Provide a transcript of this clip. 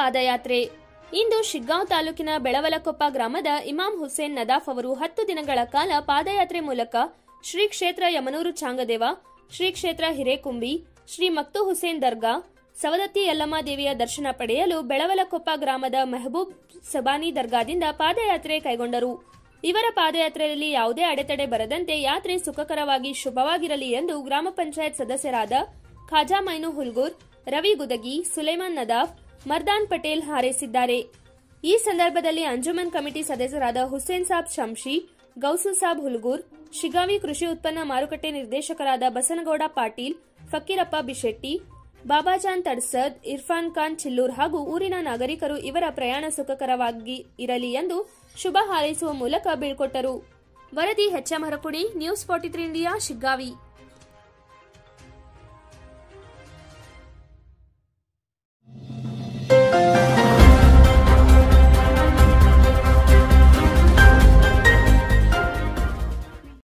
ಪಾದಯಾತ್ರೆ ಇಂದು ಶಿಗ್ಗಾಂವ್ ತಾಲೂಕಿನ ಬೆಳವಲಕೊಪ್ಪ ಗ್ರಾಮದ ಇಮಾಂ ಹುಸೇನ್ ನದಾಫ್ ಅವರು ಹತ್ತು ದಿನಗಳ ಕಾಲ ಪಾದಯಾತ್ರೆ ಮೂಲಕ ಶ್ರೀ ಕ್ಷೇತ್ರ ಯಮನೂರು ಚಾಂಗದೇವ ಶ್ರೀ ಕ್ಷೇತ್ರ ಹಿರೇಕುಂಬಿ ಶ್ರೀ ಮಕ್ತು ಹುಸೇನ್ ದರ್ಗಾ ಸವದತ್ತಿ ಯಲ್ಲಮ್ಮ ದೇವಿಯ ದರ್ಶನ ಪಡೆಯಲು ಬೆಳವಲಕೊಪ್ಪ ಗ್ರಾಮದ ಮೆಹಬೂಬ್ ಸಬಾನಿ ದರ್ಗಾದಿಂದ ಪಾದಯಾತ್ರೆ ಕೈಗೊಂಡರು ಇವರ ಪಾದಯಾತ್ರೆಯಲ್ಲಿ ಯಾವುದೇ ಅಡೆತಡೆ ಬರದಂತೆ ಯಾತ್ರೆ ಸುಖಕರವಾಗಿ ಶುಭವಾಗಿರಲಿ ಎಂದು ಗ್ರಾಮ ಪಂಚಾಯತ್ ಸದಸ್ಯರಾದ ಖಾಜಾ ಮೈನು ಹುಲ್ಗೂರ್ ರವಿ ಗುದಗಿ ಸುಲೇಮಾನ್ ನದಾಫ್ ಮರ್ದಾನ್ ಪಟೇಲ್ ಹಾರೈಸಿದ್ದಾರೆ ಈ ಸಂದರ್ಭದಲ್ಲಿ ಅಂಜುಮನ್ ಕಮಿಟಿ ಸದಸ್ಯರಾದ ಹುಸೇನ್ ಸಾಬ್ ಶಂಶಿ ಗೌಸು ಸಾಬ್ ಹುಲ್ಗೂರ್ ಶಿಗಾವಿ ಕೃಷಿ ಉತ್ಪನ್ನ ಮಾರುಕಟ್ಟೆ ನಿರ್ದೇಶಕರಾದ ಬಸನಗೌಡ ಪಾಟೀಲ್ ಫಕೀರಪ್ಪ ಬಿಶೆಟ್ಟಿ ಬಾಬಾಜಾನ್ ತಡ್ಸದ್ ಇರ್ಫಾನ್ ಖಾನ್ ಚಿಲ್ಲೂರ್ ಹಾಗೂ ಊರಿನ ನಾಗರಿಕರು ಇವರ ಪ್ರಯಾಣ ಸುಖಕರವಾಗಿ ಇರಲಿ ಎಂದು ಶುಭ ಹಾರೈಸುವ ಮೂಲಕ ಬೀಳ್ಕೊಟ್ಟರು ವರದಿ HM Harakudi news forty three India Shiggavi